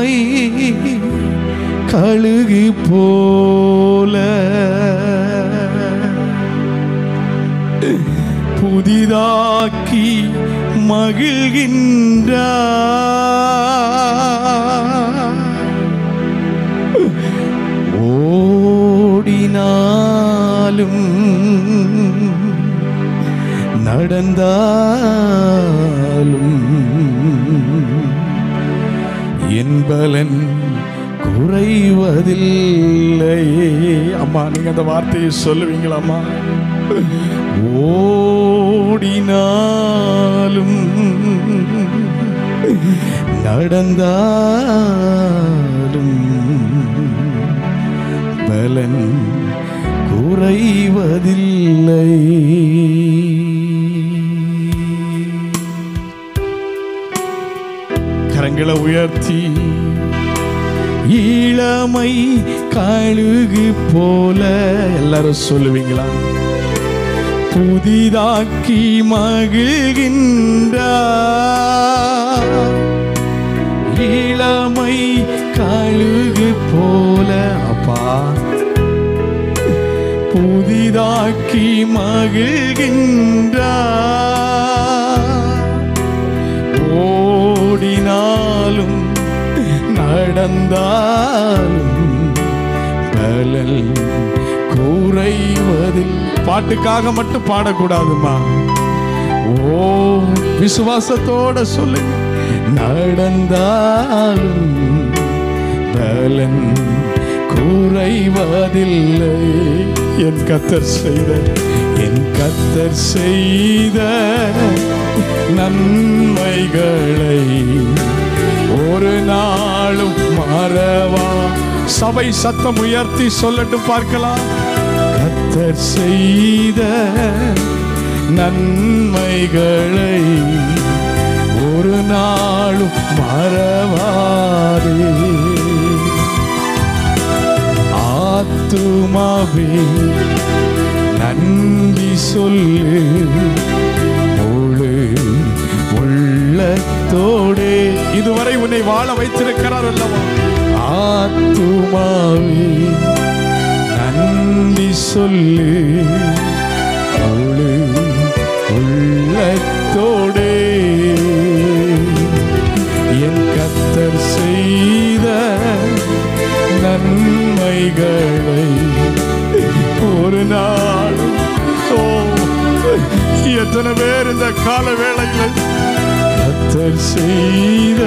என்னை கழுகு போல புதிதாக்கி மகிழ்கின்றார் ஓடினாலும் நடந்தாலும் என் பலன் குறைவதில்லையே அம்மா நீங்க அந்த வார்த்தையை சொல்லுவீங்களாம்மா ஓடினாலும் நடந்தாலும் பலன் குறைவதில்லை கரங்களை உயர்த்தி இளமை கழுகு போல எல்லாரும் சொல்லுவீங்களா புதிதாக்கி மகிழ்கின்றார் இளமை கழுகு போல அப்பா புதிதாக்கி மகிழ்கின்றார் ஓடினாலும் நடந்தாலும் பலன் குறைவதில் பாட்டுக்காக மட்டும் பாடக்கூடாதுமா ஓ விசுவாசத்தோட சொல்லுங்க நடந்தாலும் பலன் குறைவதில்லை என் கத்தர் செய்த என் கத்தர் செய்த நன்மைகளை ஒரு நாளும் மறவா சபை சத்தம் உயர்த்தி சொல்லட்டும் பார்க்கலாம் கத்தர் செய்த நன்மைகளை ஒரு நாளும் மறவாதே ஆத்துமாவே நன்றி சொல்லு முழு உள்ளத்தோடே இதுவரை உன்னை வாழ வைத்திருக்கிறார் அல்லவா ஆத்துமாவே நன்றி சொல்லு முழு உள்ளத்தோடே என் கத்தர் செய்த நன்மைகளை ஒரு நாள் ஓ எத்தனை பேர் இந்த கால வேளையில் கத்தர் செய்த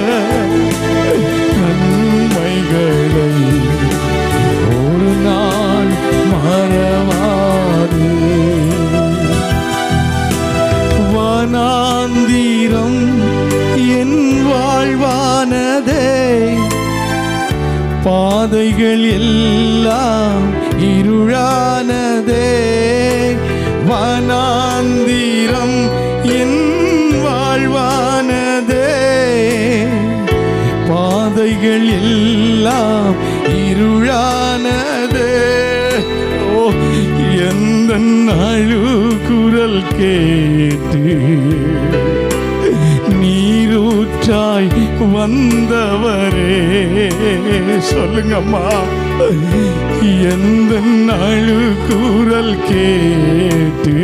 நன்மைகளை ஒரு நாள் மறவாது வனாந்திரம் என் வாழ்வானதே பாதைகள் எல்லாம் இருளானதே வனாந்திரம் என் வாழ்வானதே பாதைகள் எல்லாம் இருளானதே ஓ எந்த அழுகுரல் கேட்டு நீரூற்றாய் வந்தவரே சொல்லுங்கம்மா எந்த அழுகுரல் கேட்டு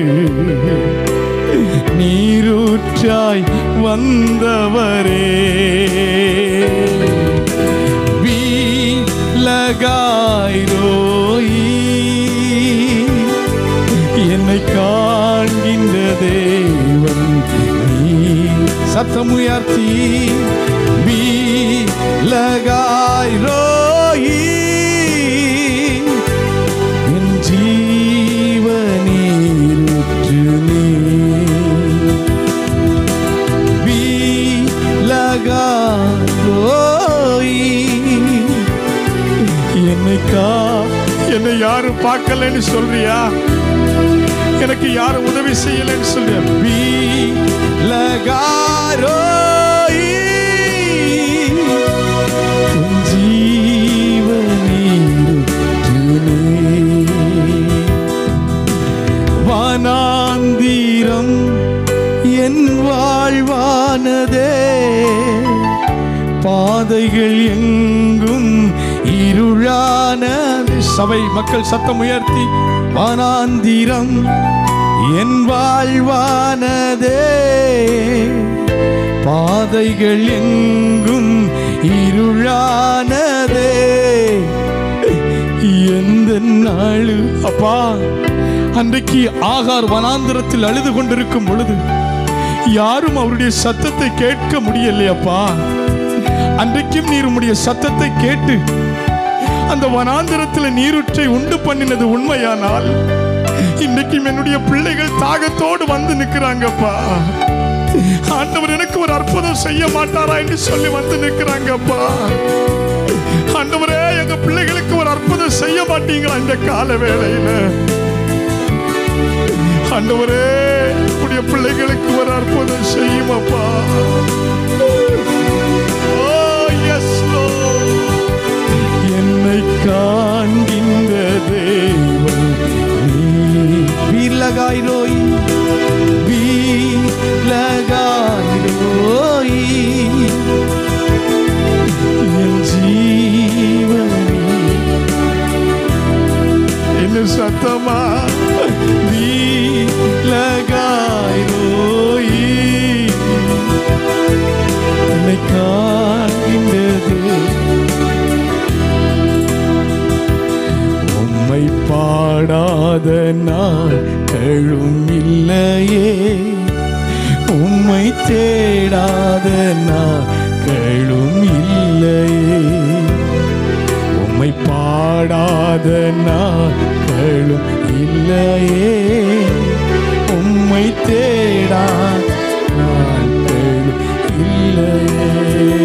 நீரூற்றாய் வந்தவரே வீலகாய்ரோயி என்னை காண்கின்ற தேவன் நீ சத்தம் உயர்த்தி வீலகாய்ரோயி என் ஜீவனீருற்று நீ வீலகாய்ரோயி என்னை கா என்னை யாரும் பார்க்கலன்னு சொல்றியா எனக்கு யாரும் உதவி செய்யலன்னு சொல்றியா பி லகாரோய் என் ஜீவனீருற்றுனே. வானாந்திரம் என் வாழ்வானதே பாதைகள் எங்கும் இருளானது சபை மக்கள் சத்தம் உயர்த்தி வானாந்திரம் என் வாழ்வானதே பாதைகள் எங்கும் இருளானதே எந்த நாள் அப்பா அன்றைக்கு ஆகார் வனாந்திரத்தில் அழுது கொண்டிருக்கும் பொழுது யாரும் அவருடைய சத்தத்தை கேட்க முடியலையப்பா அன்றைக்கும் நீர் உம்முடைய சத்தத்தை கேட்டு அந்த வனாந்திரத்தில் நீருற்றை உண்டு பண்ணினது உண்மையானால் இன்றைக்கும் என்னுடைய பிள்ளைகள் தாகத்தோடு வந்து நிற்கிறாங்கப்பா ஆண்டவர் எனக்கு ஒரு அற்புதம் செய்ய மாட்டாரா என்று சொல்லி வந்து நிற்கிறாங்கப்பா ஆண்டவரே எங்க பிள்ளைகளுக்கு ஒரு அற்புதம் செய்ய மாட்டீங்களா இந்த கால வேளையில ஆண்டவரே உடைய பிள்ளைகளுக்கு ஒரு அற்புதம் செய்யும் அப்பா Oh, yes, Lord. என்னை காண்கின்ற தேவன் நீ. வீரலகாய் ரோய் வீரலகாய் ரோய் என் ஜீவனே என்ன சத்தமா வீலகாய் ரோய் என்னை காண்கின்றது உம்மை பாடாத நாட்களும் இல்லையே உம்மை தேடாத நாட்களும் இல்லையே உம்மை பாடாத நாட்களும் இல்லையே உம்மை தேடா நாட்களும் இல்லையே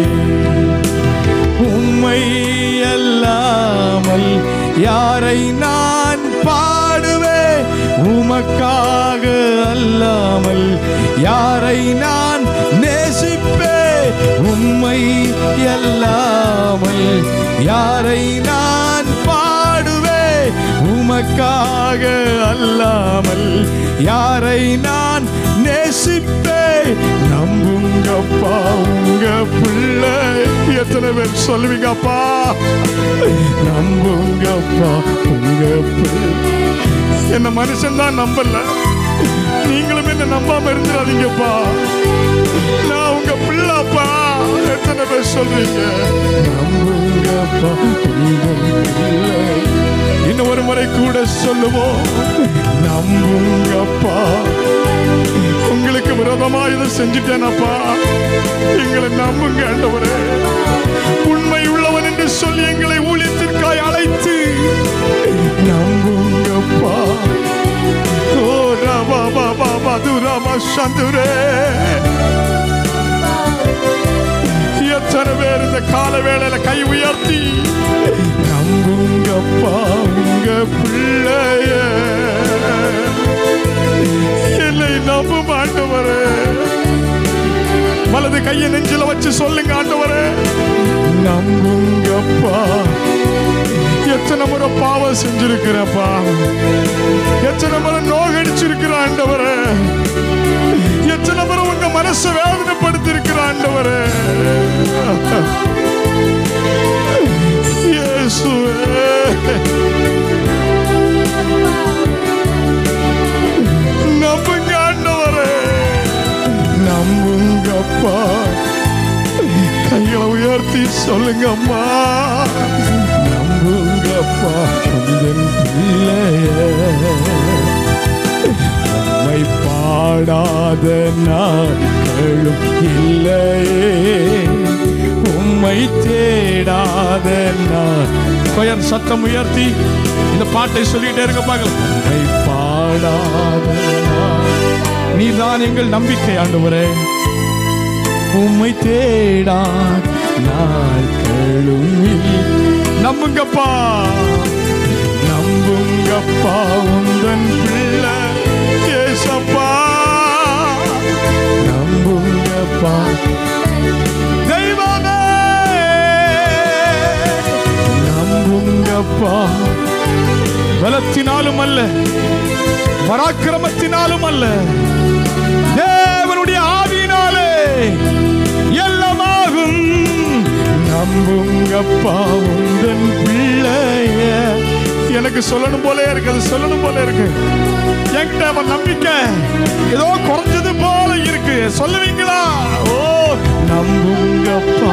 உம்மை அல்லாமல் யாரை நான் பாடுவேன் உமக்காக அல்லாமல் யாரை நான் நேசிப்பேன் உம்மை அல்லாமல் யாரை நான் பாடுவேன் உமக்காக அல்லாமல் யாரை நான் நேசிப்பேன் நம்புங்கப்பா உங்க பிள்ளை எத்தனை பேர் சொல்லுவீங்கப்பா நம்புங்கப்பா உங்க பிள்ளை என்ன மனுஷன் தான் நம்பல நீங்களும் என்ன நம்பாம இருந்துடாதீங்கப்பா நான் உங்க பிள்ளைப்பா எத்தனை பேர் சொல்றீங்க நம்புங்கப்பா உங்க பிள்ளை இன்னும் ஒரு முறை கூட சொல்லுவோம் நம்புங்கப்பா உங்களுக்கு விரோதமா இதை செஞ்சுட்டேனப்பா எங்களை நம்புங்க ஆண்டவரே உண்மை உள்ளவன் என்று சொல்லி எங்களை ஊழியத்திற்காய் அழைத்து நம்புங்கப்பா ஓ ராமா பாபா மதுராமா சந்துரே எத்தனை பேர் இந்த கால வேளையில கை உயர்த்தி நம்புங்கப்பா உங்க பிள்ளைய என்னை நம்பும் ஆண்டவரே வலது கையை நெஞ்சில வச்சு சொல்லுங்க ஆண்டவரே நம்புங்கப்பா எத்தனை முறை பாவம் செஞ்சிருக்கிறப்பா எத்தனை முறை நோகடிச்சிருக்கிற ஆண்டவரே எத்தனை முறை உங்க மனசை வேதனைப்படுத்தி இருக்கிற ஆண்டவரே இயேசுவே நம்புங்க ஆண்டவரே நம்புங்கப்பா கைகளை உயர்த்தி சொல்லுங்கம்மா நம்புங்கப்பா உந்தன் பிள்ளைய உம்மை பாடாத நாட்களும் இல்லையே உம்மை தேடாத நான் கொயர் சத்தம் உயர்த்தி இந்த பாட்டை சொல்லிட்டே இருக்க பார்க்கலாம் உம்மை பாடாத நாள் நீதான் எங்கள் நம்பிக்கை ஆண்டவரே உம்மை தேடா நாட்களும் இல்லை. நம்புங்கப்பா நம்புங்கப்பா உந்தன் பிள்ளை ஏசப்பா நம்புங்கப்பா தெய்வமே நம்புங்கப்பா பலத்தினாலும் அல்ல பராக்கிரமத்தினாலும் அல்ல தேவனுடைய ஆவியினாலே எல்லாமாகும் நம்புங்கப்பா உந்தன் பிள்ளைய எனக்கு சொல்லணும் போல இருக்கு அது சொல்லணும் போல இருக்கு என்கிட்ட அவன் நம்பிக்கை ஏதோ குறைஞ்சது போல இருக்கு சொல்லுவீங்களா ஓ நம்புங்கப்பா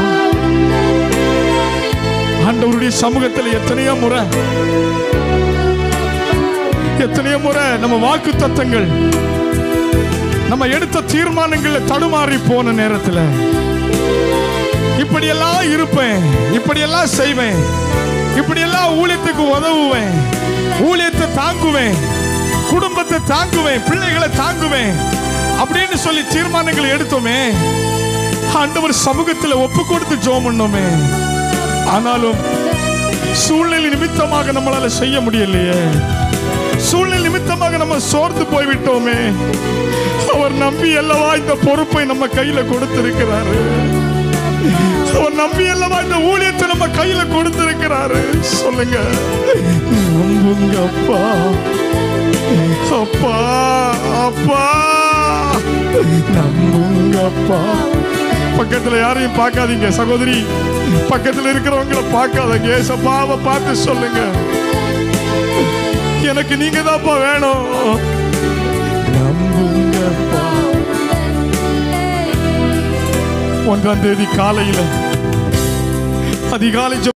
ஆண்டவருடைய சமூகத்தில் எத்தனையோ முறை எத்தனையோ முறை நம்ம வாக்கு தத்தங்கள் நம்ம எடுத்த தீர்மானங்கள்ல தடுமாறி போன நேரத்துல இப்படியெல்லாம் இருப்பேன் இப்படியெல்லாம் செய்வேன் இப்படியெல்லாம் ஊழியத்துக்கு உதவுவேன் ஊழியத்தை தாங்குவேன் குடும்பத்தை தாங்குவேன் பிள்ளைகளை தாங்குவேன் அப்படின்னு சொல்லி தீர்மானங்களை எடுத்தோமே ஆண்டவர் சமூகத்தில் ஒப்பு கொடுத்து ஜோம் பண்ணோமே ஆனாலும் சூழ்நிலை நிமித்தமாக நம்மளால செய்ய முடியலையே சூழ்நிலை நிமித்தமாக நம்ம சோர்ந்து போய்விட்டோமே அவர் நம்பி அல்லவா இந்த பொறுப்பை நம்ம கையில கொடுத்திருக்கிறாரு அவர் நம்பி அல்லவா இந்த ஊழியத்தை நம்ம கையில கொடுத்திருக்கிறாரு சொல்லுங்க நம்புங்க அப்பா அப்பா அப்பா நம்புங்க அப்பா பக்கத்துல யாரையும் பார்க்காதீங்க சகோதரி பக்கத்துல இருக்கிறவங்கள பார்க்காதீங்க ஏசப்பாவை பார்த்து சொல்லுங்க எனக்கு நீங்க தான்ப்பா வேணும் நம்புங்கப்பா ஒன்றாம் தேதி காலையில அதிகாலை ஜெப